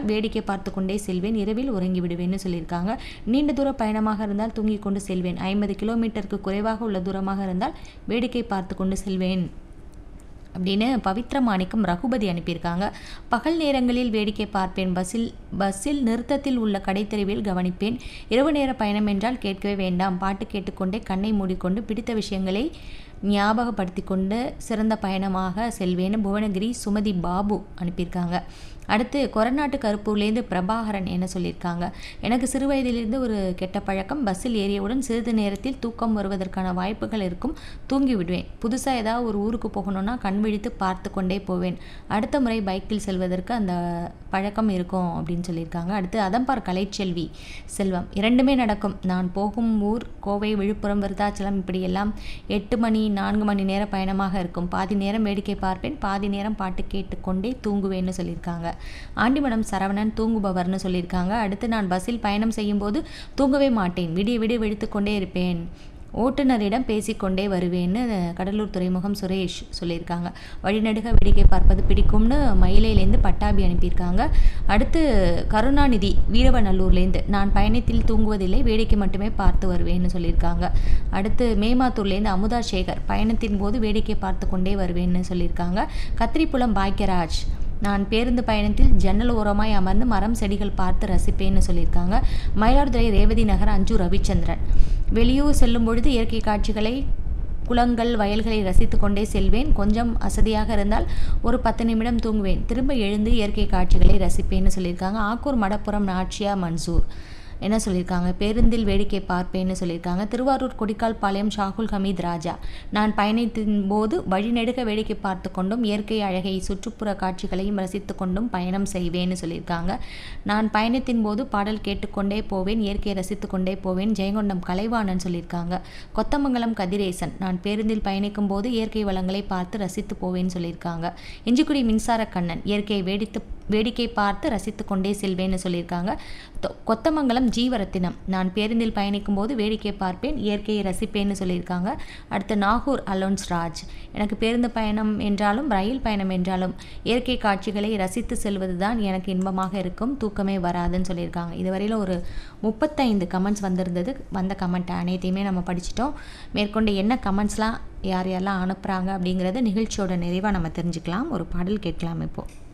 வேடிக்கை பார்த்து கொண்டே செல்வேன் இரவில் உறங்கி விடுவேன்னு சொல்லியிருக்காங்க நீண்ட தூர பயணமாக இருந்தால் தூங்கிக் கொண்டு செல்வேன் ஐம்பது கிலோமீட்டருக்கு குறைவாக உள்ள தூரமாக இருந்தால் வேடிக்கை பார்த்து கொண்டு செல்வேன் அப்படின்னு பவித்ர மாணிக்கம் ரகுபதி அனுப்பியிருக்காங்க பகல் நேரங்களில் வேடிக்கை பார்ப்பேன் பஸ்ஸில் பஸ்ஸில் நிறுத்தத்தில் உள்ள கடைத்தெருவில் கவனிப்பேன் இரவு நேர பயணம் என்றால் கேட்கவே வேண்டாம் பாட்டு கேட்டுக்கொண்டே கண்ணை மூடிக்கொண்டு பிடித்த விஷயங்களை ஞாபகப்படுத்தி கொண்டு சிறந்த பயணமாக செல்வேன்னு புவனகிரி சுமதி பாபு அனுப்பியிருக்காங்க அடுத்து கொரநாட்டு கருப்பூர்லேருந்து பிரபாகரன் என்ன சொல்லியிருக்காங்க எனக்கு சிறு வயதிலிருந்து ஒரு கெட்ட பழக்கம் பஸ்ஸில் ஏறியவுடன் சிறிது நேரத்தில் தூக்கம் வருவதற்கான வாய்ப்புகள் இருக்கும் தூங்கி விடுவேன் புதுசாக ஏதாவது ஒரு ஊருக்கு போகணுன்னா கண் விழித்து பார்த்து கொண்டே போவேன் அடுத்த முறை பைக்கில் செல்வதற்கு அந்த பழக்கம் இருக்கும் அப்படின்னு சொல்லியிருக்காங்க அடுத்து அதம்பார் கலைச்செல்வி செல்வம் இரண்டுமே நடக்கும் நான் போகும் ஊர் கோவை விழுப்புரம் விருதாச்சலம் இப்படியெல்லாம் எட்டு மணி நான்கு மணி நேர பயணமாக இருக்கும் பாதி நேரம் வேடிக்கை பார்ப்பேன் பாதி நேரம் பாட்டு கேட்டுக்கொண்டே தூங்குவேன்னு சொல்லியிருக்காங்க ஆண்டிமடம் சரவணன் தூங்குபவர்னு சொல்லியிருக்காங்க அடுத்து நான் பஸ்ஸில் பயணம் செய்யும்போது தூங்கவே மாட்டேன் விடிய விடிய விழித்துக்கொண்டே இருப்பேன் ஓட்டுநரிடம் பேசிக்கொண்டே வருவேன்னு கடலூர் துறைமுகம் சுரேஷ் சொல்லியிருக்காங்க வழிநடுக வேடிக்கை பார்ப்பது பிடிக்கும்னு மயிலையிலேருந்து பட்டாபி அனுப்பியிருக்காங்க அடுத்து கருணாநிதி வீரவநல்லூர்லேருந்து நான் பயணத்தில் தூங்குவதில்லை வேடிக்கை மட்டுமே பார்த்து வருவேன்னு சொல்லியிருக்காங்க அடுத்து மேமாத்தூர்லேருந்து அமுதா சேகர் பயணத்தின் போது வேடிக்கை பார்த்து கொண்டே வருவேன்னு சொல்லியிருக்காங்க கத்திரிப்புலம் பாக்கியராஜ் நான் பேருந்து பயணத்தில் ஜன்னல் ஓரமாய் அமர்ந்து மரம் செடிகள் பார்த்து ரசிப்பேன்னு சொல்லியிருக்காங்க மயிலாடுதுறை ரேவதி நகர் அஞ்சு ரவிச்சந்திரன் வெளியூர் செல்லும் பொழுது இயற்கை காட்சிகளை குளங்கள் வயல்களை ரசித்து கொண்டே செல்வேன் கொஞ்சம் அசதியாக இருந்தால் ஒரு பத்து நிமிடம் தூங்குவேன் திரும்ப எழுந்து இயற்கை காட்சிகளை ரசிப்பேன்னு சொல்லியிருக்காங்க ஆக்கூர் மடப்புறம் நாச்சியா மன்சூர் என்ன சொல்லியிருக்காங்க பேருந்தில் வேடிக்கை பார்ப்பேன்னு சொல்லியிருக்காங்க திருவாரூர் கொடிக்கால் பாளையம் ஷாகுல் ஹமீத் ராஜா நான் பயணத்தின் போது வழிநெடுக வேடிக்கை பார்த்து கொண்டும் இயற்கை அழகை சுற்றுப்புற காட்சிகளையும் ரசித்து கொண்டும் பயணம் செய்வேன்னு சொல்லியிருக்காங்க நான் பயணத்தின் போது பாடல் கேட்டுக்கொண்டே போவேன் இயற்கையை ரசித்து கொண்டே போவேன் ஜெயங்கொண்டம் கலைவாணன் சொல்லியிருக்காங்க கொத்தமங்கலம் கதிரேசன் நான் பேருந்தில் பயணிக்கும் போது இயற்கை வளங்களை பார்த்து ரசித்து போவேன்னு சொல்லியிருக்காங்க இஞ்சிக்குடி மின்சார கண்ணன் இயற்கையை வேடித்து வேடிக்கை பார்த்து ரசித்து கொண்டே செல்வேன்னு சொல்லியிருக்காங்க கொத்தமங்கலம் ஜீவரத்தினம் நான் பேருந்தில் பயணிக்கும் போது வேடிக்கை பார்ப்பேன் இயற்கையை ரசிப்பேன்னு சொல்லியிருக்காங்க அடுத்து நாகூர் அலோன்ஸ் ராஜ் எனக்கு பேருந்து பயணம் என்றாலும் ரயில் பயணம் என்றாலும் இயற்கை காட்சிகளை ரசித்து செல்வது தான் எனக்கு இன்பமாக இருக்கும் தூக்கமே வராதுன்னு சொல்லியிருக்காங்க இதுவரையில் ஒரு முப்பத்தைந்து கமெண்ட்ஸ் வந்திருந்தது வந்த கமெண்ட் அனைத்தையுமே நம்ம படிச்சிட்டோம் மேற்கொண்டு என்ன கமெண்ட்ஸ்லாம் யார் யாரெல்லாம் அனுப்புகிறாங்க அப்படிங்கிறத நிகழ்ச்சியோட நிறைவாக நம்ம தெரிஞ்சுக்கலாம் ஒரு பாடல் கேட்கலாம் இப்போது